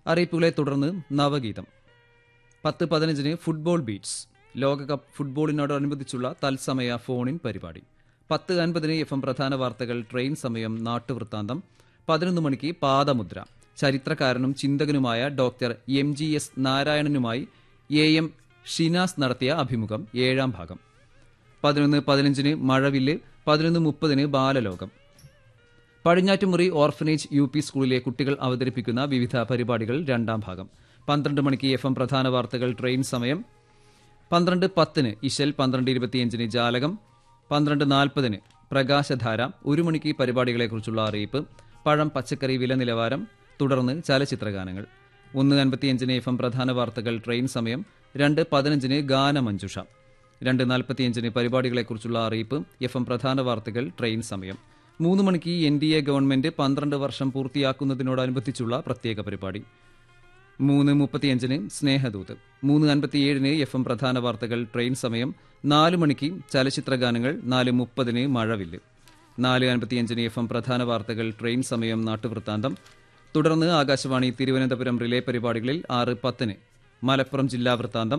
അറിയിപ്പുകളെ തുടർന്ന് നവഗീതം പത്ത് പതിനഞ്ചിന് ഫുട്ബോൾ ബീറ്റ്സ് ലോകകപ്പ് ഫുട്ബോളിനോടനുബന്ധിച്ചുള്ള തത്സമയ ഫോണിൻ പരിപാടി പത്ത് അൻപതിന് എഫ് എം പ്രധാന വാർത്തകൾ ട്രെയിൻ സമയം നാട്ടുവൃത്താന്തം പതിനൊന്ന് മണിക്ക് പാദമുദ്ര ചരിത്രകാരനും ചിന്തകനുമായ ഡോക്ടർ എം ജി എസ് നാരായണനുമായി എ എം ഷിനാസ് നടത്തിയ അഭിമുഖം ഏഴാം ഭാഗം പതിനൊന്ന് പതിനഞ്ചിന് മഴവില്ല് പതിനൊന്ന് മുപ്പതിന് ബാലലോകം പടിഞ്ഞാറ്റുമുറി ഓർഫനേജ് യു പി സ്കൂളിലെ കുട്ടികൾ അവതരിപ്പിക്കുന്ന വിവിധ പരിപാടികൾ രണ്ടാം ഭാഗം പന്ത്രണ്ട് മണിക്ക് എഫ് എം പ്രധാന വാർത്തകൾ ട്രെയിൻ സമയം പന്ത്രണ്ട് പത്തിന് ഇശൽ പന്ത്രണ്ട് ഇരുപത്തിയഞ്ചിന് ജാലകം പന്ത്രണ്ട് നാൽപ്പതിന് പ്രകാശധാര ഒരു മണിക്ക് പരിപാടികളെക്കുറിച്ചുള്ള അറിയിപ്പ് പഴം പച്ചക്കറി വില നിലവാരം തുടർന്ന് ചലച്ചിത്രഗാനങ്ങൾ ഒന്ന് അൻപത്തിയഞ്ചിന് എഫ് എം പ്രധാന വാർത്തകൾ ട്രെയിൻ സമയം രണ്ട് പതിനഞ്ചിന് ഗാനമഞ്ജുഷ രണ്ട് നാൽപ്പത്തിയഞ്ചിന് പരിപാടികളെക്കുറിച്ചുള്ള അറിയിപ്പ് എഫ് എം പ്രധാന വാർത്തകൾ ട്രെയിൻ സമയം മൂന്ന് മണിക്ക് എൻ ഡി എ ഗവൺമെന്റ് പന്ത്രണ്ട് വർഷം പൂർത്തിയാക്കുന്നതിനോടനുബന്ധിച്ചുള്ള പ്രത്യേക പരിപാടി മൂന്ന് മുപ്പത്തിയഞ്ചിന് സ്നേഹദൂത് മൂന്ന് അൻപത്തിയേഴിന് എഫ് എം പ്രധാന വാർത്തകൾ ട്രെയിൻ സമയം നാല് മണിക്ക് ചലച്ചിത്ര ഗാനങ്ങൾ നാല് മുപ്പതിന് മഴവില്ല് നാല് അൻപത്തിയഞ്ചിന് എഫ് എം പ്രധാന വാർത്തകൾ ട്രെയിൻ സമയം നാട്ടുവൃത്താന്തം തുടർന്ന് ആകാശവാണി തിരുവനന്തപുരം റിലേ പരിപാടികളിൽ ആറ് പത്തിന് മലപ്പുറം ജില്ലാ വൃത്താന്തം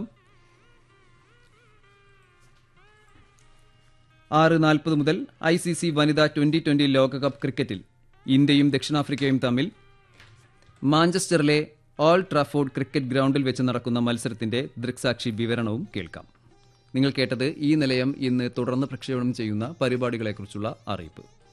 ആറ് നാൽപ്പത് മുതൽ ഐ സി സി വനിതാ ട്വന്റി ട്വന്റി ലോകകപ്പ് ക്രിക്കറ്റിൽ ഇന്ത്യയും ദക്ഷിണാഫ്രിക്കയും തമ്മിൽ മാഞ്ചസ്റ്ററിലെ ഓൾ ട്രാഫോർഡ് ക്രിക്കറ്റ് ഗ്രൗണ്ടിൽ വെച്ച് നടക്കുന്ന മത്സരത്തിന്റെ ദൃക്സാക്ഷി വിവരണവും കേൾക്കാം നിങ്ങൾ കേട്ടത് ഈ നിലയം ഇന്ന് തുടർന്ന് പ്രക്ഷേപണം ചെയ്യുന്ന പരിപാടികളെക്കുറിച്ചുള്ള അറിയിപ്പ്